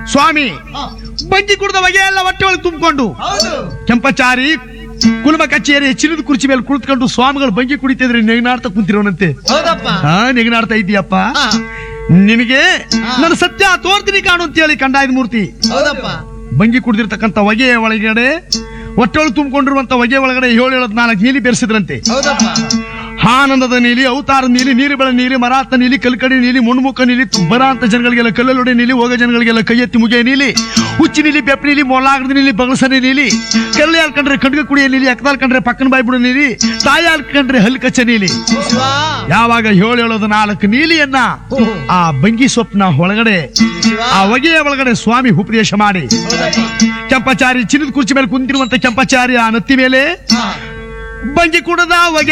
ಸ್ವಾಮಿ ಹಾ, ಬಂಗಿ ಕುಡಿದ ಹೊಗೆ ಎಲ್ಲ ಹೊಟ್ಟೆ ಒಳಗೆ ತುಂಬಿಕೊಂಡು ಹೌದು ಕೆಂಪಚಾರಿ ಕುಲಮ ಕಚೇರಿ ಚಿನ್ನದ ಕುರ್ಚಿ ಮೇಲೆ ಕುಳಿತುಕೊಂಡು ಸ್ವಾಮಿಗಳು ಬಂಗಿ ಕುಡಿತಿದ್ರೆ ನೆಗನಾಡ್ತಾ ಕುಂತಿರೋನಂತೆ ಹೌದಪ್ಪ ಹಾ ನೆಗನಾಡ್ತಾ ಇದೀಯಪ್ಪ ಹಾ, ನಿನಗೆ ನನ್ನ ಸತ್ಯ ತೋರ್ತೀನಿ ಕಾಣು ಅಂತೇಳಿ ಕಂಡಾಯದ ಮೂರ್ತಿ ಹೌದಪ್ಪ ಬಂಗಿ ಕುಡಿದಿರ್ತಕ್ಕಂಥ ಹೊಗೆ ಒಳಗಡೆ ಹೊಟ್ಟೆ ಒಳಗೆ ತುಂಬಿಕೊಂಡಿರುವಂತ ಹೊಗೆ ಒಳಗಡೆ ಏಳು ಏಳದ್ ನಾಲ್ಕು ನೀಲಿ ಬೆರೆಸಿದ್ರಂತೆ ಹೌದಪ್ಪ ಆನಂದದ ನೀಲಿ ಅವತಾರ ನೀಲಿ ನೀರು ಬೆಳೆ ನೀಲಿ ಮರಾತ ನೀಲಿ ಕಲ್ಕಡಿ ನೀಲಿ ಮುಣ್ಮುಖ ನೀಲಿ ಬರ ಅಂತ ಜನಗಳಿಗೆಲ್ಲ ಕಲ್ಲಲೊಡೆ ನೀಲಿ ಹೋಗೋ ಜನಗಳಿಗೆಲ್ಲ ಕೈ ಎತ್ತಿ ಮುಗಿಯ ನೀಲಿ ಹುಚ್ಚಿ ನೀಲಿ ಬೆಪ್ಪ ನೀಲಿ ಮೊಲಾಗದ ನೀಲಿ ಬಗಸನೆ ನೀಲಿ ಕಲ್ಲೆ ಹಾಲ್ಕಂಡ್ರೆ ಕಡ್ಗ ಕುಡಿಯ ನೀಲಿ ಅಕ್ಕದಾಲ್ ಕಂಡ್ರೆ ಪಕ್ಕನ ಬಾಯಿ ಬಿಡೋ ನೀಲಿ ತಾಯಿ ಹಾಲ್ಕಂಡ್ರೆ ಹಲ್ ಕಚ್ಚ ನೀಲಿ ಶಿವ ಯಾವಾಗ ಏಳು ಏಳೋದು ನಾಲ್ಕು ನೀಲಿಯನ್ನ ಆ ಬಂಗಿ ಸ್ವಪ್ನ ಒಳಗಡೆ ಶಿವ ಆ ಹೊಗೆಯ ಒಳಗಡೆ ಸ್ವಾಮಿ ಉಪದೇಶ ಮಾಡಿ ಹೌದಪ್ಪ ಕೆಂಪಚಾರಿ ಚಿನ್ನದ ಕುರ್ಚಿ ಮೇಲೆ ಕುಂತಿರುವಂತ ಕೆಂಪಚಾರಿ ಆ ನತ್ತಿ ಮೇಲೆ ಹಾ, ಬಂಗಿ ಕುಡದ ಹೊಗೆ